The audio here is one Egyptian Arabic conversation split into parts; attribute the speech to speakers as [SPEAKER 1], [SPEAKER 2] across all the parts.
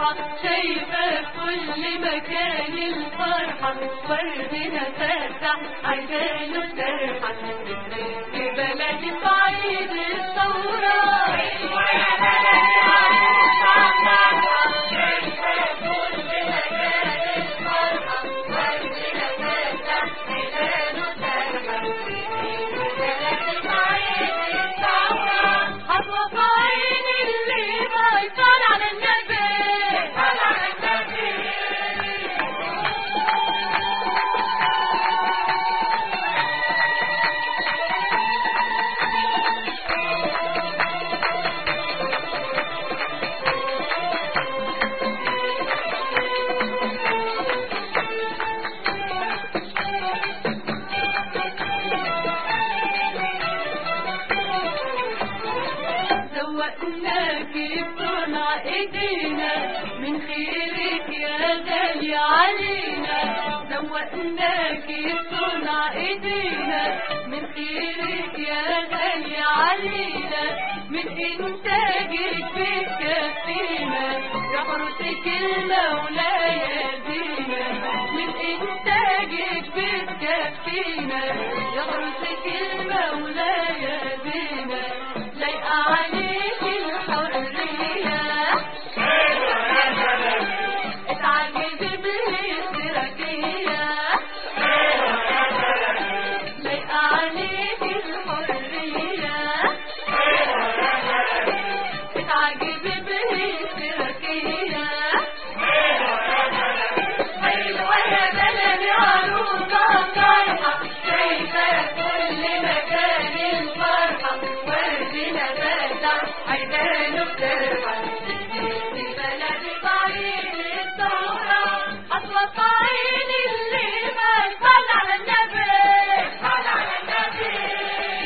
[SPEAKER 1] الطايحة شايفة في كل مكان الفرحة وردنا فاتح عشانه سرحة في بلدي في عيد الثورة حطوا في عيني اللي ما يطلع على النبي على النبي زوقناكي بصنع ايدينا من خيرك يا غالي علينا زوقناكي بصنع ايدينا من خيرك يا غالي علينا من انتاجك بتكفينا يا حرسك المولى يدينا من انتاجك بتكفينا يا حرسك المولى يدينا لايقة عليك الحرية اتعجب بالاشتراكية لايقة عليك الحرية اتعجب بالاشتراكية حلوة يا بلدي عروسة طايحة شايفة كل مكان الفرحة وردنا فاتح عيدانه بترحى في بلدي بعيد الثورة أصوات عيني اللي ما صلى على النبي صلى على النبي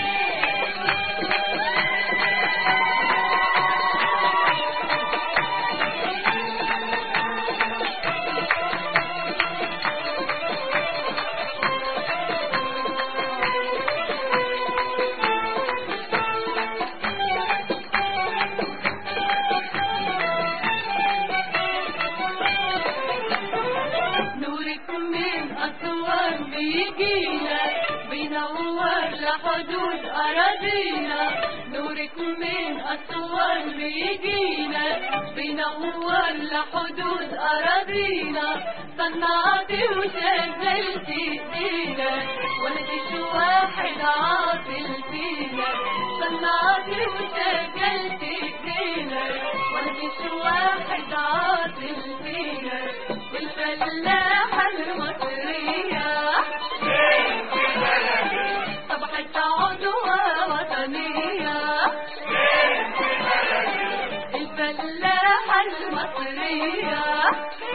[SPEAKER 1] نورك من أسوان بيجينا بينور لحدود أراضينا نورك من أسوان بيجينا بينور لحدود أراضينا صنعتي وشغلت ايدينا ولا فيش واحد عاطل فينا صنعتي وشغلت ايدينا ولا فيش واحد عاطل فينا الفلاحة المصرية صبحت عضوة وطنية الفلاحة المصرية